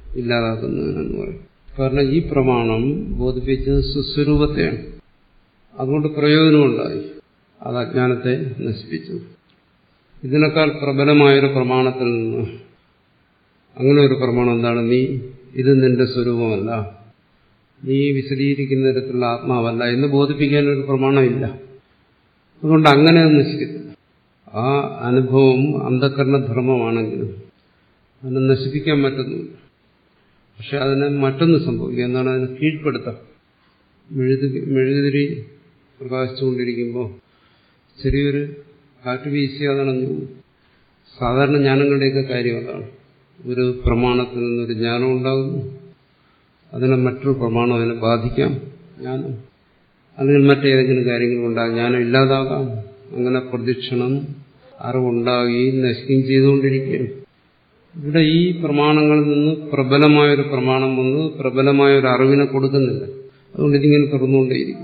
ഇല്ലാതാക്കുന്നതിനെന്ന് പറയും കാരണം ഈ പ്രമാണം ബോധിപ്പിച്ചത് സുസ്വരൂപത്തെയാണ് അതുകൊണ്ട് പ്രയോജനമുണ്ടായി അത് അജ്ഞാനത്തെ നശിപ്പിച്ചു ഇതിനേക്കാൾ പ്രബലമായൊരു പ്രമാണത്തിൽ നിന്ന് അങ്ങനെ ഒരു പ്രമാണം എന്താണ് നീ ഇത് നിന്റെ സ്വരൂപമല്ല നീ വിശദീകരിക്കുന്ന തരത്തിലുള്ള ആത്മാവല്ല എന്ന് ബോധിപ്പിക്കാൻ ഒരു പ്രമാണമില്ല അതുകൊണ്ട് അങ്ങനെ നശിക്കത്തില്ല ആ അനുഭവം അന്ധകരണധർമ്മമാണെങ്കിലും അതിനെ നശിപ്പിക്കാൻ പറ്റുന്നില്ല പക്ഷെ അതിനെ മറ്റൊന്ന് സംഭവിക്കുക എന്താണ് അതിനെ കീഴ്പ്പെടുത്താം മെഴുതി മെഴുകുതിരി പ്രകാശിച്ചുകൊണ്ടിരിക്കുമ്പോൾ ചെറിയൊരു കാറ്റ് വീശി അതണഞ്ഞു സാധാരണ ജ്ഞാനങ്ങളുടെയൊക്കെ കാര്യം അതാണ് ഒരു പ്രമാണത്തിൽ നിന്നൊരു ജ്ഞാനം ഉണ്ടാകുന്നു അതിനെ മറ്റൊരു പ്രമാണം അതിനെ ബാധിക്കാം ജ്ഞാനം അല്ലെങ്കിൽ മറ്റേതെങ്കിലും കാര്യങ്ങൾ ഉണ്ടാകും ജ്ഞാനം ഇല്ലാതാകാം അങ്ങനെ പ്രദക്ഷിണം അറിവുണ്ടാകുകയും നശിക്കുകയും ചെയ്തുകൊണ്ടിരിക്കുകയാണ് ഇവിടെ ഈ പ്രമാണങ്ങളിൽ നിന്ന് പ്രബലമായൊരു പ്രമാണം വന്ന് പ്രബലമായ ഒരു അറിവിനെ കൊടുക്കുന്നില്ല അതുകൊണ്ട് ഇതിങ്ങനെ തുറന്നുകൊണ്ടേയിരിക്കും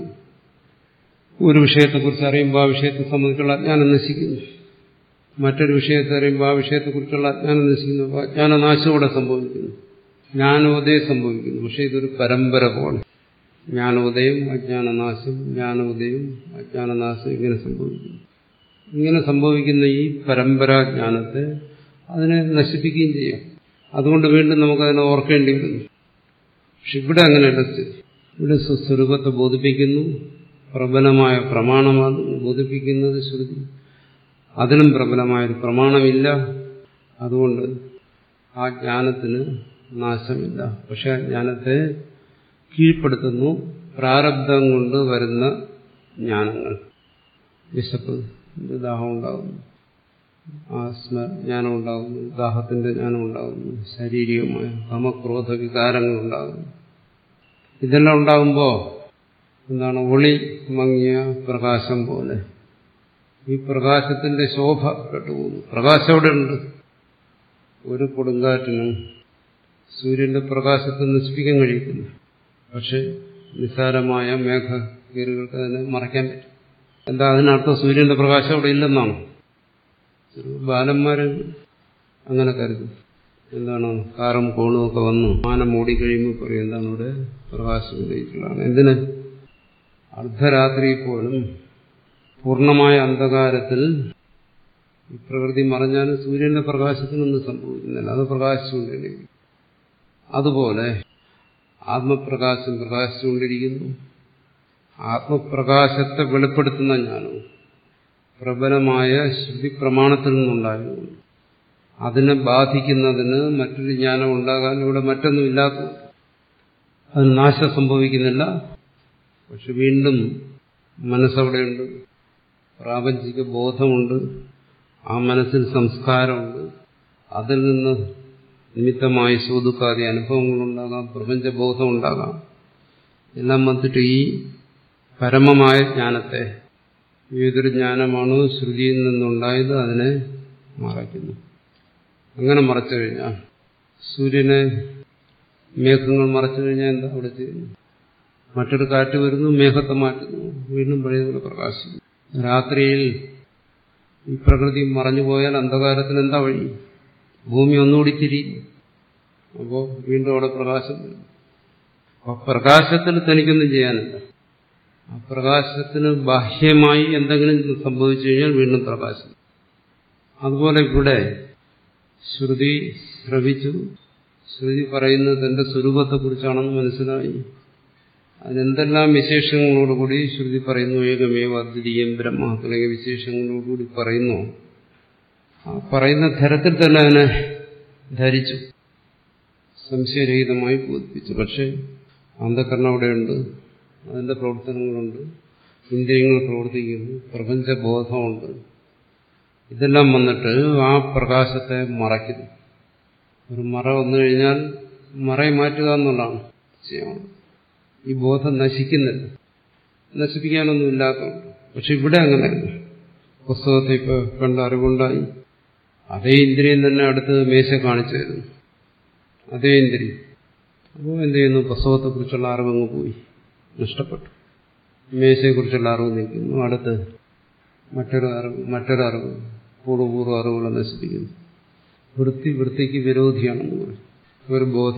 ഒരു വിഷയത്തെക്കുറിച്ച് അറിയുമ്പോൾ ആ വിഷയത്തെ സംബന്ധിച്ചുള്ള അജ്ഞാനം നശിക്കുന്നു മറ്റൊരു വിഷയത്തെ അറിയുമ്പോൾ ആ വിഷയത്തെക്കുറിച്ചുള്ള അജ്ഞാനം നശിക്കുന്നു അപ്പോൾ അജ്ഞാനനാശം ഇവിടെ സംഭവിക്കുന്നു ജ്ഞാനോദയം സംഭവിക്കുന്നു പക്ഷെ ഇതൊരു പരമ്പര പോലെ ജ്ഞാനോദയം അജ്ഞാനനാശം ജ്ഞാനോദയം അജ്ഞാനനാശം ഇങ്ങനെ സംഭവിക്കുന്നു ഇങ്ങനെ സംഭവിക്കുന്ന ഈ പരമ്പരാജ്ഞാനത്തെ അതിനെ നശിപ്പിക്കുകയും ചെയ്യാം അതുകൊണ്ട് വീണ്ടും നമുക്കതിനെ ഓർക്കേണ്ടി വരുന്നു പക്ഷെ ഇവിടെ അങ്ങനെയല്ല സ്ഥിതി ഇവിടെ സ്വസ്വരൂപത്തെ ബോധിപ്പിക്കുന്നു പ്രബലമായ പ്രമാണമാണ് ബോധിപ്പിക്കുന്നത് ശ്രുതി അതിനും പ്രബലമായൊരു പ്രമാണമില്ല അതുകൊണ്ട് ആ ജ്ഞാനത്തിന് നാശമില്ല പക്ഷെ ആ ജ്ഞാനത്തെ കീഴ്പ്പെടുത്തുന്നു പ്രാരബ്ധം കൊണ്ട് വരുന്ന ജ്ഞാനങ്ങൾ വിശപ്പ് ദാഹം ഉണ്ടാകുന്നു ആസ്മ ജ്ഞാനം ഉണ്ടാകുന്നു ദാഹത്തിന്റെ ജ്ഞാനം ഉണ്ടാകുന്നു ശാരീരികമായ കാമക്രോധ വികാരങ്ങൾ ഉണ്ടാകുന്നു ഇതെല്ലാം ഉണ്ടാകുമ്പോൾ എന്താണ് ഒളി മങ്ങിയ പ്രകാശം പോലെ ഈ പ്രകാശത്തിന്റെ ശോഭ കെട്ടുപോകുന്നു പ്രകാശം അവിടെ ഉണ്ട് ഒരു കൊടുങ്കാറ്റിനും സൂര്യന്റെ പ്രകാശത്തെ നശിപ്പിക്കാൻ കഴിയത്തില്ല പക്ഷെ നിസ്സാരമായ മേഘകീറുകൾക്ക് അതിനെ മറയ്ക്കാൻ പറ്റും എന്താ അതിനർത്ഥം സൂര്യന്റെ പ്രകാശം അവിടെ ഇല്ലെന്നാണ് ബാലന്മാര് അങ്ങനെ കരുതും എന്താണ് കാറും കോണും ഒക്കെ വന്നു മാനം മൂടിക്കഴിയുമ്പോൾ പറയും എന്താണ് ഇവിടെ പ്രകാശം ഉന്നയിച്ചുള്ളതാണ് എന്തിന് അർദ്ധരാത്രി പോലും പൂർണ്ണമായ അന്ധകാരത്തിൽ ഈ പ്രകൃതി മറഞ്ഞാലും സൂര്യന്റെ പ്രകാശത്തിനൊന്നും സംഭവിക്കുന്നില്ല അത് പ്രകാശിച്ചുകൊണ്ടിരിക്കും അതുപോലെ ആത്മപ്രകാശം പ്രകാശിച്ചുകൊണ്ടിരിക്കുന്നു ആത്മപ്രകാശത്തെ വെളിപ്പെടുത്തുന്ന ജ്ഞാനവും പ്രബലമായ ശ്രുതി പ്രമാണത്തിൽ നിന്നുണ്ടായതുകൊണ്ട് അതിനെ ബാധിക്കുന്നതിന് മറ്റൊരു ജ്ഞാനം ഉണ്ടാകാൻ ഇവിടെ മറ്റൊന്നും ഇല്ലാത്ത അതിന് നാശം സംഭവിക്കുന്നില്ല പക്ഷെ വീണ്ടും മനസ്സവിടെയുണ്ട് പ്രാപഞ്ചിക ബോധമുണ്ട് ആ മനസ്സിൽ സംസ്കാരമുണ്ട് അതിൽ നിന്ന് നിമിത്തമായി സൂതുക്കാതെ അനുഭവങ്ങളുണ്ടാകാം പ്രപഞ്ചബോധം ഉണ്ടാകാം എല്ലാം വന്നിട്ട് ഈ പരമമായ ജ്ഞാനത്തെ ഏതൊരു ജ്ഞാനമാണോ ശ്രുതിയിൽ നിന്നുണ്ടായത് അതിനെ മറയ്ക്കുന്നു അങ്ങനെ മറച്ചു കഴിഞ്ഞാൽ സൂര്യനെ മേഘങ്ങൾ മറച്ചു കഴിഞ്ഞാൽ എന്താ അവിടെ ചെയ്യുന്നു മറ്റൊരു കാറ്റ് വരുന്നു മേഘത്തെ മാറ്റുന്നു വീണ്ടും പഴയതുപോലെ പ്രകാശിക്കുന്നു രാത്രിയിൽ ഈ പ്രകൃതി മറഞ്ഞു പോയാൽ അന്ധകാരത്തിന് എന്താ വഴി ഭൂമി ഒന്നുകൂടി തിരിയും അപ്പോൾ വീണ്ടും അവിടെ പ്രകാശം വരും അപ്പൊ പ്രകാശത്തിൽ തനിക്കൊന്നും ചെയ്യാനില്ല ആ പ്രകാശത്തിന് ബാഹ്യമായി എന്തെങ്കിലും സംഭവിച്ചു കഴിഞ്ഞാൽ വീണ്ടും പ്രകാശം അതുപോലെ ഇവിടെ ശ്രുതി ശ്രവിച്ചു ശ്രുതി പറയുന്നത് തന്റെ സ്വരൂപത്തെക്കുറിച്ചാണെന്ന് മനസ്സിലായി അതിനെന്തെല്ലാം വിശേഷങ്ങളോടുകൂടി ശ്രുതി പറയുന്നു ഏകമേവ അദ്വിതീയം ബ്രഹ്മ തുടങ്ങിയ വിശേഷങ്ങളോടുകൂടി പറയുന്നു ആ പറയുന്ന തരത്തിൽ തന്നെ അതിനെ ധരിച്ചു സംശയരഹിതമായി ബോധിപ്പിച്ചു പക്ഷേ അന്ധകരണം അവിടെയുണ്ട് അതിന്റെ പ്രവർത്തനങ്ങളുണ്ട് ഇന്ദ്രിയങ്ങൾ പ്രവർത്തിക്കുന്നു പ്രപഞ്ചബോധമുണ്ട് ഇതെല്ലാം വന്നിട്ട് ആ പ്രകാശത്തെ മറയ്ക്കുന്നു ഒരു മറ വന്നു കഴിഞ്ഞാൽ മറയെ മാറ്റുക എന്നുള്ളതാണ് ചെയ്യണം ഈ ബോധം നശിക്കുന്നില്ല നശിപ്പിക്കാനൊന്നും ഇല്ലാത്തതുകൊണ്ട് പക്ഷെ ഇവിടെ അങ്ങനെയല്ല പുസ്തകത്തെ ഇപ്പൊ കണ്ട അറിവുണ്ടായി അതേ ഇന്ദ്രിയം തന്നെ അടുത്ത് മേശ കാണിച്ചു തരുന്നു അതേ ഇന്ദ്രിയം അപ്പോൾ എന്ത് ചെയ്യുന്നു പുസ്തകത്തെക്കുറിച്ചുള്ള അറിവങ്ങ് പോയി നഷ്ടപ്പെട്ടു മേശയെക്കുറിച്ചുള്ള അറിവ് നിൽക്കുന്നു അടുത്ത് മറ്റൊരു അറിവ് മറ്റൊരറിവ് പൂർവ്വപൂർവ്വ അറിവുകളെ നശിപ്പിക്കുന്നു വൃത്തി വൃത്തിക്ക് വിരോധിയാണെന്ന് പറയും ഒരു ബോധം